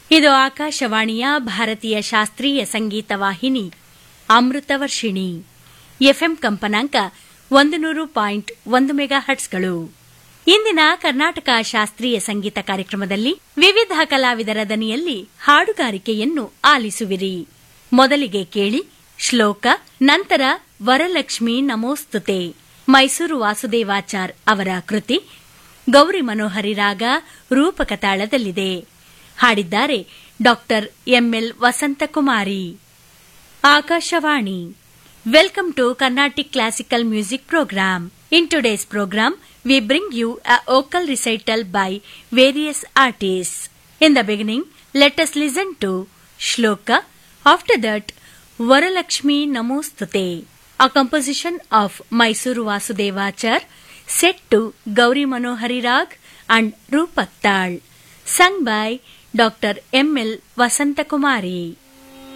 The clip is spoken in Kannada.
ಇದು ಆಕಾಶವಾಣಿಯ ಭಾರತೀಯ ಶಾಸ್ತ್ರೀಯ ಸಂಗೀತ ವಾಹಿನಿ ಅಮೃತವರ್ಷಿಣಿ ಎಫ್ಎಂ ಕಂಪನಾಂಕ ಒಂದು ನೂರು ಪಾಯಿಂಟ್ ಒಂದು ಮೆಗಾ ಹಟ್ಸ್ಗಳು ಇಂದಿನ ಕರ್ನಾಟಕ ಶಾಸ್ತ್ರೀಯ ಸಂಗೀತ ಕಾರ್ಯಕ್ರಮದಲ್ಲಿ ವಿವಿಧ ಕಲಾವಿದರ ದನಿಯಲ್ಲಿ ಹಾಡುಗಾರಿಕೆಯನ್ನು ಆಲಿಸುವಿರಿ ಮೊದಲಿಗೆ ಕೇಳಿ ಶ್ಲೋಕ ನಂತರ ವರಲಕ್ಷ್ಮಿ ನಮೋಸ್ತುತೆ ಮೈಸೂರು ವಾಸುದೇವಾಚಾರ್ ಅವರ ಕೃತಿ ಗೌರಿ ಮನೋಹರಿ ರಾಗ ರೂಪಕ ತಾಳದಲ್ಲಿದೆ ಹಾಡಿದ್ದಾರೆ doctor M L Vasanthakumari Akashvani welcome to Carnatic classical music program in today's program we bring you a vocal recital by various artist in the beginning let us listen to shloka after that Varalakshmi Namostute a composition of Mysuru Vasudevachar set to Gauri Manohari Rag and Rupak Tal, sung by Dr. M. L. Vasantakumari.